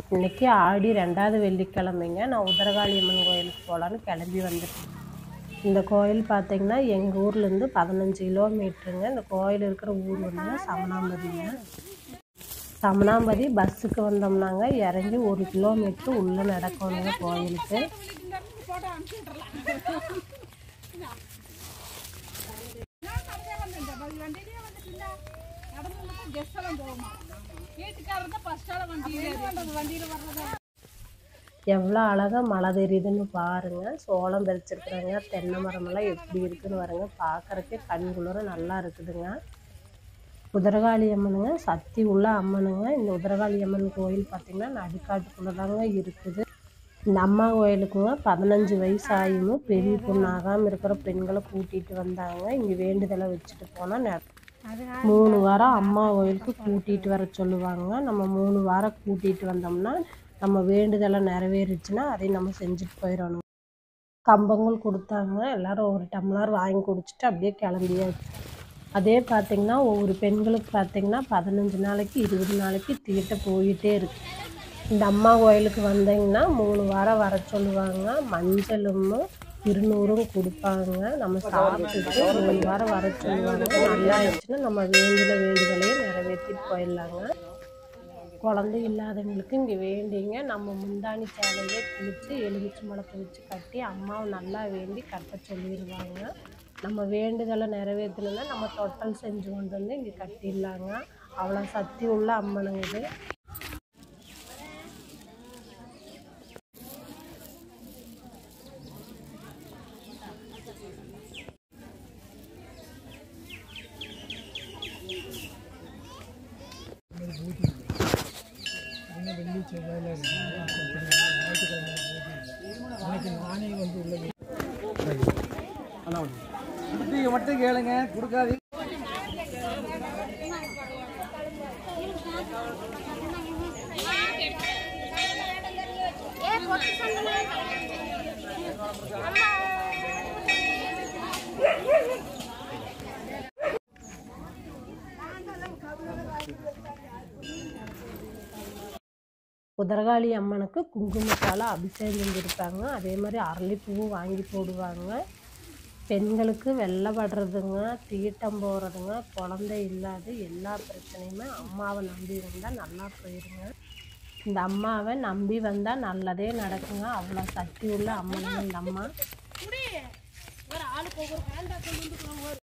இன்னைக்கு ஆடி ரெண்டாவது வெள்ளிக்கிழமைங்க நான் உதரகாளியம்மன் கோயிலுக்கு போகலான்னு கிளம்பி வந்துட்டேன் இந்த கோயில் பார்த்தீங்கன்னா எங்கள் ஊர்லேருந்து பதினஞ்சு கிலோமீட்டருங்க இந்த கோயில் இருக்கிற ஊர் வந்து சமணாம்பதிங்க சமணாம்பதி பஸ்ஸுக்கு வந்தோம்னாங்க இறங்கி ஒரு கிலோமீட்ரு உள்ளே நடக்கணுங்க கோயிலுக்கு எவ்வளோ அழகாக மழை தெரியுதுன்னு பாருங்க சோளம் பறிச்சிருக்குறாங்க தென்னை மரமெல்லாம் எப்படி இருக்குன்னு பாருங்க பார்க்கறக்கே கண்குளிர நல்லா இருக்குதுங்க உதரகாளி அம்மனுங்க சக்தி உள்ள அம்மனுங்க இந்த உதரகாளி அம்மன் கோயில் பார்த்திங்கன்னா நடுக்காட்டுக்குள்ளே தாங்க இருக்குது இந்த அம்மா கோயிலுக்குங்க பதினஞ்சு வயசு ஆகியும் பெரிய பொண்ணு ஆகாமல் இருக்கிற பெண்களை கூட்டிகிட்டு வந்தாங்க இங்கே வேண்டுதலை வச்சுட்டு போனால் மூணு வாரம் அம்மா கோயிலுக்கு கூட்டிகிட்டு வர சொல்லுவாங்க நம்ம மூணு வாரம் கூட்டிகிட்டு வந்தோம்னா நம்ம வேண்டுதலை நிறைவேறுச்சுன்னா அதையும் நம்ம செஞ்சுட்டு போயிடணும் கம்பங்கள் கொடுத்தாங்க எல்லாரும் ஒரு டம்ளர் வாங்கி குடிச்சிட்டு அப்படியே கிளம்பியாச்சு அதே பார்த்திங்கன்னா ஒவ்வொரு பெண்களுக்கு பார்த்திங்கன்னா பதினஞ்சு நாளைக்கு இருபது நாளைக்கு தீட்ட போயிட்டே இருக்கு இந்த அம்மா கோயிலுக்கு வந்தீங்கன்னா மூணு வாரம் வர சொல்லுவாங்க மஞ்சளும் இருநூறும் கொடுப்பாங்க நம்ம சாப்பிட்டுட்டு மூணு வாரம் வர சொல்லுவாங்க நல்லா ஆயிடுச்சுன்னா நம்ம வேண்டின வேண்டுதலையும் நிறைவேற்றிட்டு போயிடலாங்க குழந்தை இல்லாதவங்களுக்கு இங்கே வேண்டிங்க நம்ம முந்தாணி சேலையே குளித்து எலுமிச்சை மலத்தை வச்சு கட்டி அம்மாவை நல்லா வேண்டி கட்ட சொல்லிடுவாங்க நம்ம வேண்டுதலை நிறைவேற்றணுன்னா நம்ம தொட்டல் செஞ்சு கொண்டு வந்து இங்கே கட்டிடலாங்க அவ்வளோ சக்தி உள்ள அம்மனுங்க இது குட்டியை மட்டும் கேளுங்க கொடுக்காது உதரகாளி அம்மனுக்கு குங்குமத்தால் அபிஷேகம் செஞ்சுருப்பாங்க அதே மாதிரி அரளிப்பூவும் வாங்கி போடுவாங்க பெண்களுக்கு வெள்ளை படுறதுங்க தீட்டம் போகிறதுங்க குழந்தை இல்லாத எல்லா பிரச்சனையுமே அம்மாவை நம்பி வந்தால் நல்லா போயிருங்க இந்த அம்மாவை நம்பி வந்தால் நல்லதே நடக்குங்க அவ்வளோ சக்தி உள்ள அம்மனுங்க இந்த அம்மா